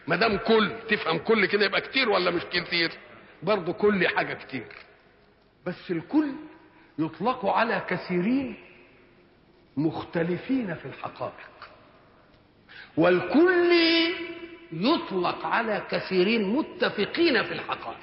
ما دام كل تفهم كل كده يبقى كتير ولا مش كتير برضه كل حاجه كتير بس الكل يطلق على كثيرين مختلفين في الحقائق والكل يطلق على كثيرين متفقين في الحقائق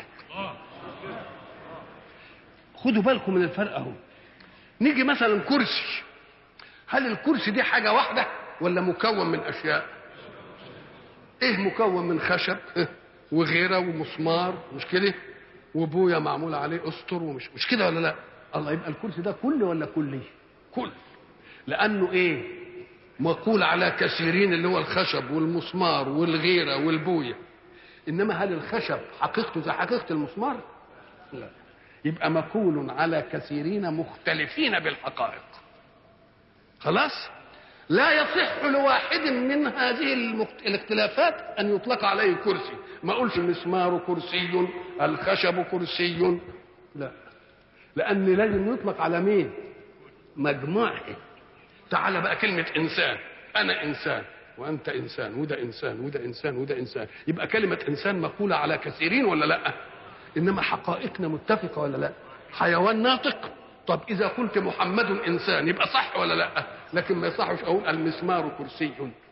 خدوا بالكم من الفرق اهو نيجي مثلا كرسي هل الكرسي دي حاجه واحده ولا مكون من اشياء ايه مكون من خشب وغيره ومسمار مش كده وبويا معمول عليه اسطر ومش مش كده ولا لا الله يبقى الكرسي ده كل ولا كلي كل لانه ايه مقول على كثيرين اللي هو الخشب والمسمار والغيره والبويه انما هل الخشب حقيقته زي حقيقه المسمار لا يبقى مقول على كثيرين مختلفين بالحقائق خلاص لا يصح لواحد من هذه المخت... الاختلافات ان يطلق عليه كرسي ما اقولش المسمار كرسي الخشب كرسي لا لان لازم يطلق على مين مجموعه تعال بقى كلمه انسان انا انسان وانت انسان وده انسان وده انسان وده انسان يبقى كلمه انسان مقوله على كثيرين ولا لا انما حقائقنا متفقه ولا لا حيوان ناطق طب اذا قلت محمد انسان يبقى صح ولا لا لكن ما يصحش اقول المسمار كرسي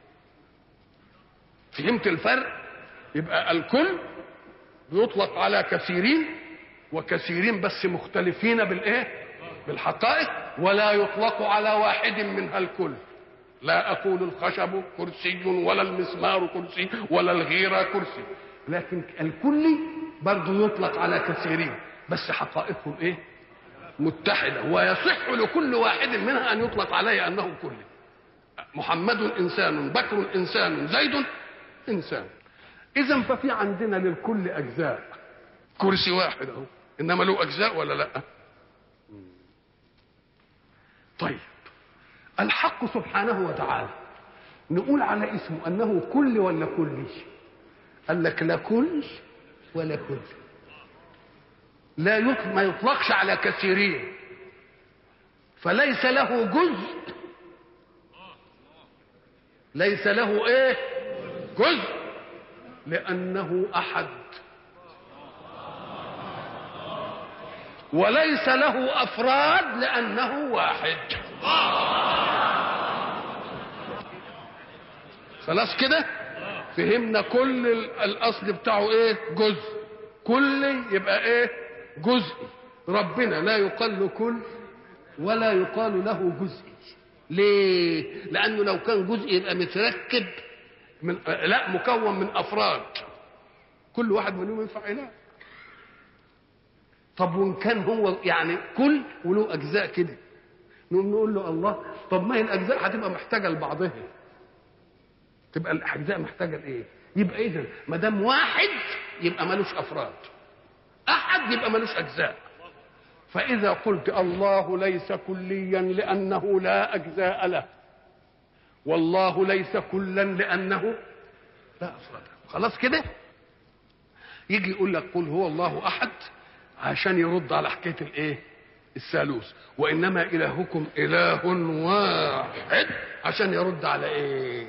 فهمت الفرق يبقى الكل بيطلق على كثيرين وكثيرين بس مختلفين بالايه بالحقائق ولا يطلق على واحد منها الكل لا اقول الخشب كرسي ولا المسمار كرسي ولا الغيره كرسي لكن الكل برضه يطلق على كثيرين بس حقائقهم ايه متحده ويصح لكل واحد منها ان يطلق عليه انه كل محمد انسان بكر انسان زيد انسان اذا ففي عندنا للكل اجزاء كرسي واحد اهو انما له اجزاء ولا لا طيب الحق سبحانه وتعالى نقول على اسمه انه كل ولا كلي قال لك لا كل ولا كل لا يطلق ما يطلقش على كثيرين فليس له جزء ليس له ايه جزء لانه احد وليس له افراد لانه واحد خلاص كده فهمنا كل الاصل بتاعه ايه جزء كل يبقى ايه جزء ربنا لا يقال كل ولا يقال له جزء ليه لانه لو كان جزء يبقى متركب من لا مكون من افراد كل واحد منهم ينفع اله طب وان كان هو يعني كل وله اجزاء كده نقوم نقول له الله طب ما هي الاجزاء هتبقى محتاجه لبعضها تبقى الاجزاء محتاجه لايه يبقى اذا ما دام واحد يبقى ملوش افراد احد يبقى ملوش اجزاء فاذا قلت الله ليس كليا لانه لا اجزاء له والله ليس كلا لانه لا افراد خلاص كده يجي يقول لك قل هو الله احد عشان يرد على حكايه الايه الثالوث وانما الهكم اله واحد عشان يرد على ايه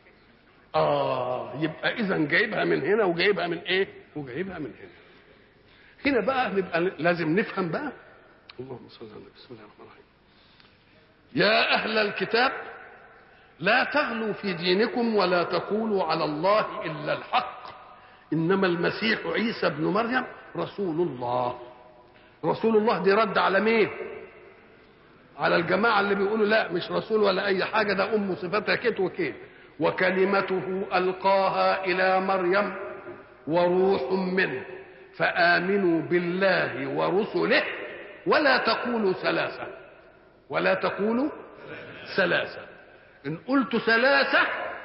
اه يبقى اذا جايبها من هنا وجايبها من ايه وجايبها من هنا هنا بقى نبقى لازم نفهم بقى اللهم صل على النبي بسم الله الرحمن الرحيم يا اهل الكتاب لا تغلوا في دينكم ولا تقولوا على الله الا الحق انما المسيح عيسى ابن مريم رسول الله رسول الله دي رد على مين على الجماعة اللي بيقولوا لا مش رسول ولا أي حاجة ده أم صفتها كت وكيت وكلمته ألقاها إلى مريم وروح منه فآمنوا بالله ورسله ولا تقولوا ثلاثة ولا تقولوا ثلاثة إن قلت ثلاثة